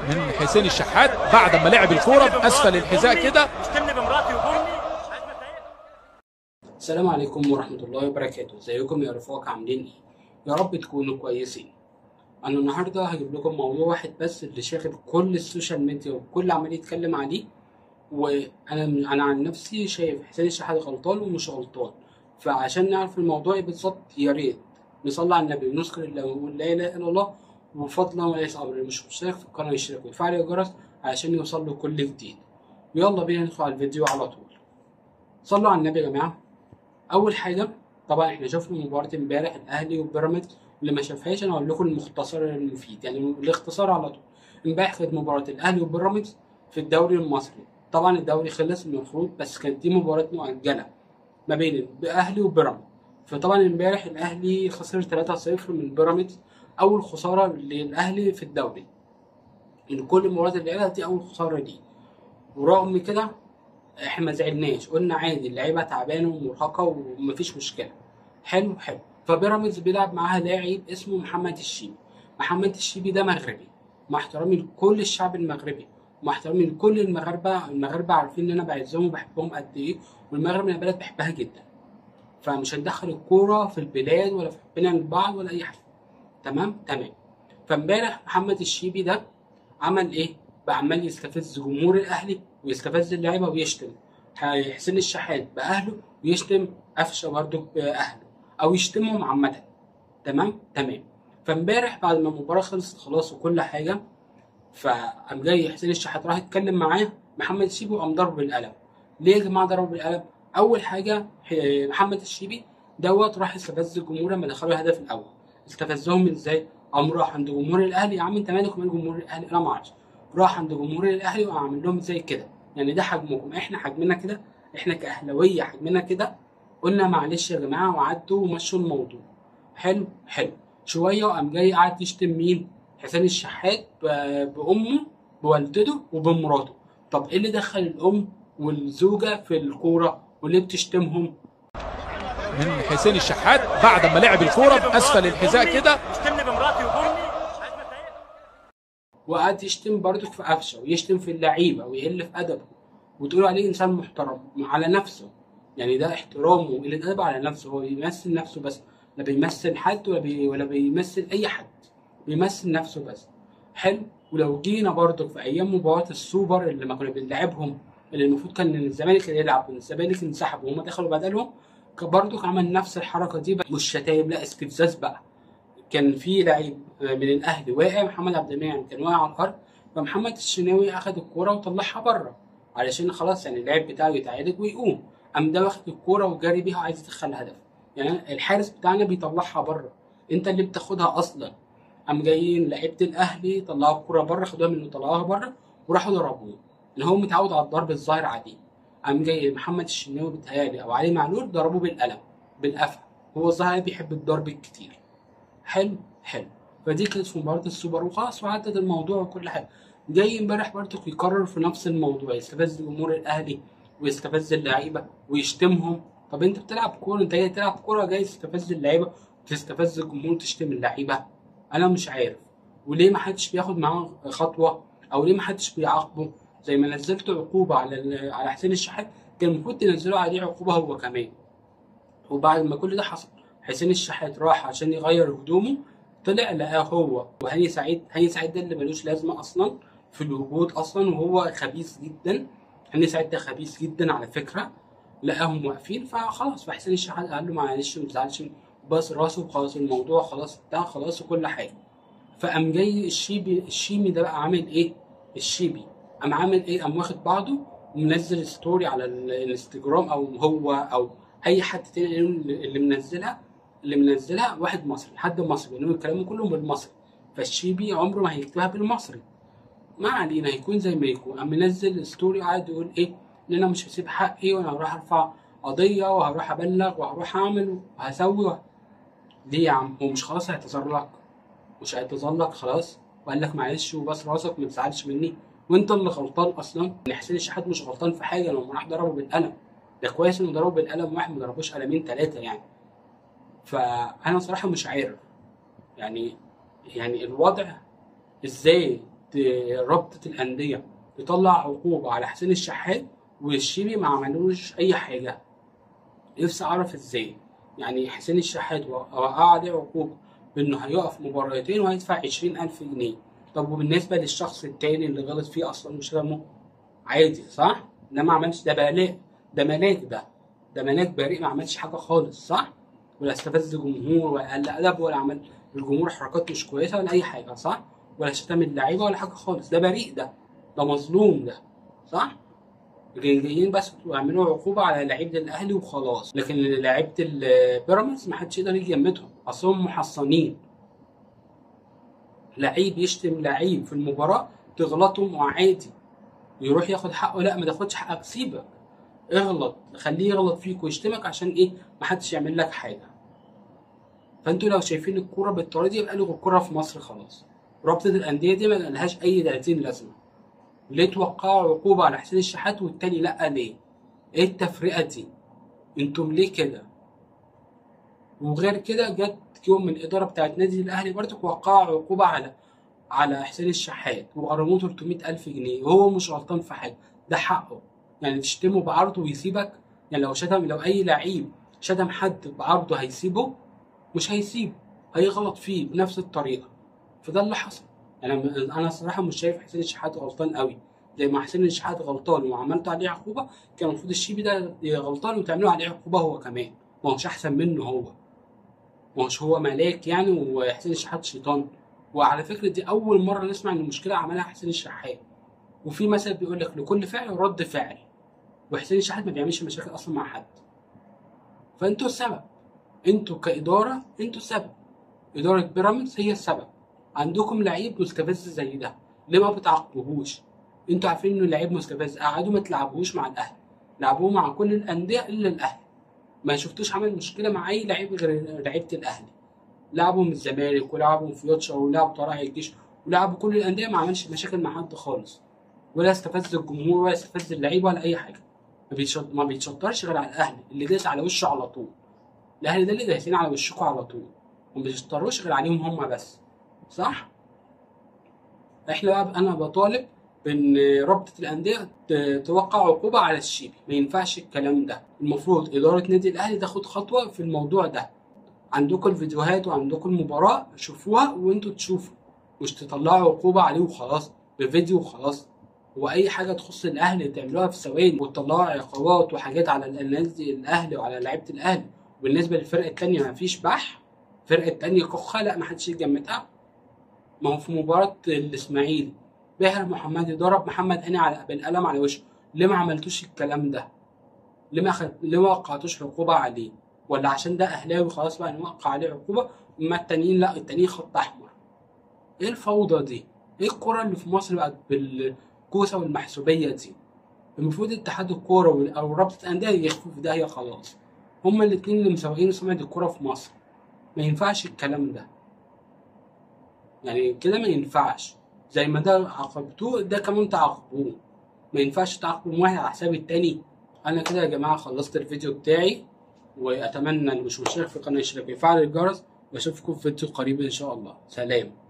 من حسين الشحات بعد ما لعب الكوره باسفل الحذاء كده اشتمني بمراتي وبامي السلام عليكم ورحمة الله وبركاته ازيكم يا رفاق عاملين ايه يا رب تكونوا كويسين انا النهاردة هجيب لكم موضوع واحد بس اللي شاغل كل السوشيال ميديا والكل عمال يتكلم عليه وانا انا عن نفسي شايف حسين الشحات غلطان ومش غلطان فعشان نعرف الموضوع ايه بالظبط يا ريت نصلي على النبي ونذكر الله ونقول لا اله الا الله وفضلا وليس امر اللي مش مشترك في القناه يشترك ويفعل الجرس عشان يوصل له كل جديد ويلا بينا ندخل على الفيديو على طول صلوا على النبي يا جماعه اول حاجه طبعا احنا شفنا مباراه امبارح الاهلي وبيراميدز اللي ما شافهاش انا هقول لكم المختصر المفيد يعني الاختصار على طول امبارح كانت مباراه الاهلي وبيراميدز في الدوري المصري طبعا الدوري خلص المفروض بس كانت دي مباراه مؤجله ما بين الاهلي وبيراميدز فطبعا امبارح الاهلي خسر 3-0 من بيراميدز اول خساره للاهلي في الدوري من كل المباريات اللي لعبها دي اول خساره ليه ورغم كده احنا ما زعلناش قلنا عادي اللعيبه تعبانه ومرهقه ومفيش مشكله حلو حلو فبيراميدز بيلعب معاها لاعب اسمه محمد الشيبي محمد الشيبي ده مغربي مع احترامي لكل الشعب المغربي مع احترامي لكل المغاربه المغاربه عارفين ان انا بعزهم وبحبهم قد ايه والمغرب من البلد بحبها جدا فمش هندخل الكوره في البلاد ولا في حبنا لبعض ولا اي حاجه تمام تمام فامبارح محمد الشيبي ده عمل ايه بقى عمال يستفز جمهور الاهلي ويستفز اللعيبه ويشتم حسين الشحات باهله ويشتم قفشه برضه باهله او يشتمهم عامه تمام تمام فامبارح بعد ما المباراه خلصت خلاص وكل حاجه فقام جاي حسين الشحات راح يتكلم معاه محمد الشيبي وقام ضربه بالقلم ليه يا جماعه ضربه بالقلم اول حاجه ح- محمد الشيبي دوت راح يستفز الجمهور لما دخلوا الهدف الاول استفزهم ازاي قام راح عند جمهور الاهلي يا عم انت مالك ومال جمهور الاهلي انا ما اعرفش راح عند جمهور الاهلي وقام عامل لهم زي كده يعني ده حجمكم احنا حجمنا كده احنا كاهلاويه حجمنا كده قلنا معلش يا جماعه وعدوا ومشوا الموضوع حلو حلو شويه وقام جاي قاعد يشتم مين حسين الشحات ب- بامه بوالدته وبمراته طب ايه اللي دخل الام والزوجه في الكوره وليه بتشتمهم من حسين الشحات بعد ما لعب الكوره باسفل الحذاء كده اشتمني بمراتي وبامي عايز ما تضايقني. وقعد يشتم برضك في قفشه ويشتم في اللعيبه ويقل في ادبه وتقول عليه انسان محترم على نفسه يعني ده احترامه وقله ادب على نفسه هو بيمثل نفسه بس لا بيمثل حد ولا بي ولا بيمثل اي حد بيمثل نفسه بس حلو ولو جينا برضك في ايام مباراه السوبر اللي ما كنا بنلعبهم اللي المفروض كان الزمالك اللي يلعب والزمالك انسحب وهم دخلوا بدلهم كان برضك عمل نفس الحركه دي بقى مش شتايم لا استفزاز بقى كان في لعيب من الاهلي واقع محمد عبد المنعم كان واقع على الارض فمحمد الشناوي اخد الكوره وطلعها بره علشان خلاص يعني اللاعب بتاعه يتعالج ويقوم قام ده واخد الكوره وجاري بيها وعايز يدخل هدف يعني الحارس بتاعنا بيطلعها بره انت اللي بتاخدها اصلا قام جايين لعيبه الاهلي طلعوا الكوره بره خدوها منه طلعوها بره وراحوا ضربوه ان هو متعود على الضرب الظاهر عليه قام جاي محمد الشناوي بيتهيألي او علي معلول ضربوه بالقلم بالقفا هو الظاهر بيحب الضرب الكتير حلو حلو فدي كانت في مباراه السوبر وخلاص وعدت الموضوع وكل حاجه جاي امبارح برضه يكرر في نفس الموضوع يستفز جمهور الاهلي ويستفز اللعيبه ويشتمهم طب انت بتلعب كوره انت جاي تلعب كوره جاي تستفز اللعيبه وتستفز الجمهور وتشتم اللعيبه انا مش عارف وليه ما حدش بياخد معاه خطوه او ليه ما حدش بيعاقبه زي ما نزلت عقوبه على ال- على حسين الشحات كان المفروض تنزلوا عليه عقوبه هو كمان وبعد ما كل ده حصل حسين الشحات راح عشان يغير هدومه طلع لقاه هو وهاني سعيد هاني سعيد ده اللي ملوش لازمه اصلا في الوجود اصلا وهو خبيث جدا هاني سعيد ده خبيث جدا على فكره لقاهم واقفين فخلاص فحسين الشحات قال له معلش ما تزعلش بس راسه وخلاص الموضوع خلاص انتهى خلاص وكل حاجه فقام جاي الشيبي الشيمي ده بقى عامل ايه الشيبي قام عامل ايه قام واخد بعضه ومنزل ستوري على ال- الانستجرام او هو او اي حد تاني اللي منزلها اللي منزلها واحد مصري حد مصري لانه كلامه كله بالمصري فالشيبي عمره ما هيكتبها بالمصري ما علينا هيكون زي ما يكون قام منزل ستوري قاعد يقول ايه ان انا مش هسيب حقي وانا هروح ارفع قضيه وهروح ابلغ وهروح اعمل وهسوي وه- ليه يا عم هو مش خلاص هيعتذر لك مش هيعتذر لك خلاص وقال لك معلش وبس راسك ما تزعلش مني وانت اللي غلطان اصلا ان حسين الشحات مش غلطان في حاجه لما راح ضربه بالقلم ده كويس انه ضربه بالقلم واحد ما ضربوش قلمين ثلاثه يعني فانا صراحه مش عارف يعني يعني الوضع ازاي آه، رابطه الانديه تطلع عقوبه على حسين الشحات والشيبي ما عملوش اي حاجه نفسي اعرف ازاي يعني حسين الشحات وقع عليه عقوبه بانه هيقف مباراتين وهيدفع عشرين الف جنيه طب وبالنسبه للشخص التاني اللي غلط فيه اصلا مش رموه عادي صح؟ ده ما عملش ده بلاء ده ملاك ده ده ملاك بريء ما عملش حاجه خالص صح؟ ولا استفز جمهور ولا قل ادب ولا عمل الجمهور حركات مش كويسه ولا اي حاجه صح؟ ولا شتم اللعيبه ولا حاجه خالص ده بريء ده ده مظلوم ده صح؟ جايين جايين بس يعملوا عقوبه على لعيبه الاهلي وخلاص لكن لعيبه البيراميدز ما حدش يقدر يجي يمتهم اصلهم محصنين لعيب يشتم لعيب في المباراه تغلطهم وعادي يروح ياخد حقه لا ما تاخدش حقك سيبك اغلط خليه يغلط فيك ويشتمك عشان ايه ما حدش يعمل لك حاجه فانتوا لو شايفين الكوره بالطريقه دي يبقى الغوا الكوره في مصر خلاص رابطه الانديه دي ما لهاش اي 30 لازمه ليه توقعوا عقوبه على حسين الشحات والتاني لا ليه ايه التفرقه دي انتم ليه كده وغير كده جت يوم من الاداره بتاعت نادي الاهلي برضك وقعوا عقوبه على على حسين الشحات وغرموه 300 الف جنيه وهو مش غلطان في حاجه ده حقه يعني تشتمه بعرضه ويسيبك يعني لو شتم لو اي لعيب شتم حد بعرضه هيسيبه مش هيسيبه هيغلط فيه بنفس الطريقه فده اللي حصل يعني انا الصراحه مش شايف حسين الشحات غلطان قوي زي ما حسين الشحات غلطان وعملت عليه عقوبه كان المفروض الشيبي ده غلطان وتعملوا عليه عقوبه هو كمان ما هوش احسن منه هو ما هوش هو ملاك يعني وحسين الشحات شيطان وعلى فكره دي اول مره نسمع ان المشكله عملها حسين الشحات وفي مثل بيقول لك لكل فعل رد فعل وحسين الشحات ما بيعملش مشاكل اصلا مع حد فانتوا السبب انتوا كاداره انتوا السبب اداره بيراميدز هي السبب عندكم لعيب مستفز زي ده ليه ما بتعاقبوهوش انتوا عارفين انه لعيب مستفز قعدوا ما تلعبوهوش مع الاهلي لعبوه مع كل الانديه الا الاهلي ما شفتوش عمل مشكله مع اي لعيب غير لعيبه الاهلي لعبوا من الزمالك ولعبوا من فيوتشر ولعبوا طلائع الجيش ولعبوا كل الانديه ما عملش مشاكل مع حد خالص ولا استفز الجمهور ولا استفز اللعيبه ولا اي حاجه ما بيتشط... ما بيتشطرش غير على الاهلي اللي داس على وشه على طول الاهلي ده اللي دايسين على وشكوا على طول وما بيشطروش غير عليهم هم بس صح احنا بقى انا بطالب بان رابطه الانديه ت- توقع عقوبه على الشيبي ما ينفعش الكلام ده المفروض اداره نادي الاهلي تاخد خطوه في الموضوع ده عندكم الفيديوهات وعندكم المباراه شوفوها وانتوا تشوفوا مش تطلعوا عقوبه عليه وخلاص بفيديو وخلاص واي حاجه تخص الاهلي تعملوها في ثواني وتطلعوا عقوبات وحاجات على النادي الاهلي وعلى لعيبه الاهلي وبالنسبه للفرقه التانيه ما فيش بح الفرقه التانيه كخه لا ما حدش يجمدها ما هو في مباراه الاسماعيلي باهر محمدي ضرب محمد هاني على بالقلم على وشه ليه ما عملتوش الكلام ده ليه ما خد... ليه ما وقعتوش عقوبه عليه ولا عشان ده اهلاوي خلاص بقى نوقع عليه عقوبه اما التانيين لا التانيين خط احمر ايه الفوضى دي ايه الكره اللي في مصر بقت بالكوسه والمحسوبيه دي المفروض اتحاد الكوره وال- او رابطه الانديه يخفوا في داهيه خلاص هما الاتنين اللي مسوقين سمعه الكوره في مصر ما ينفعش الكلام ده يعني كده ما ينفعش زي ما ده عاقبتوه ده كمان تعاقبوه ما ينفعش تعاقبوا واحد على حساب التاني انا كده يا جماعه خلصت الفيديو بتاعي واتمنى اللي مش مشترك في القناه يشترك ويفعل الجرس واشوفكم في فيديو قريب ان شاء الله سلام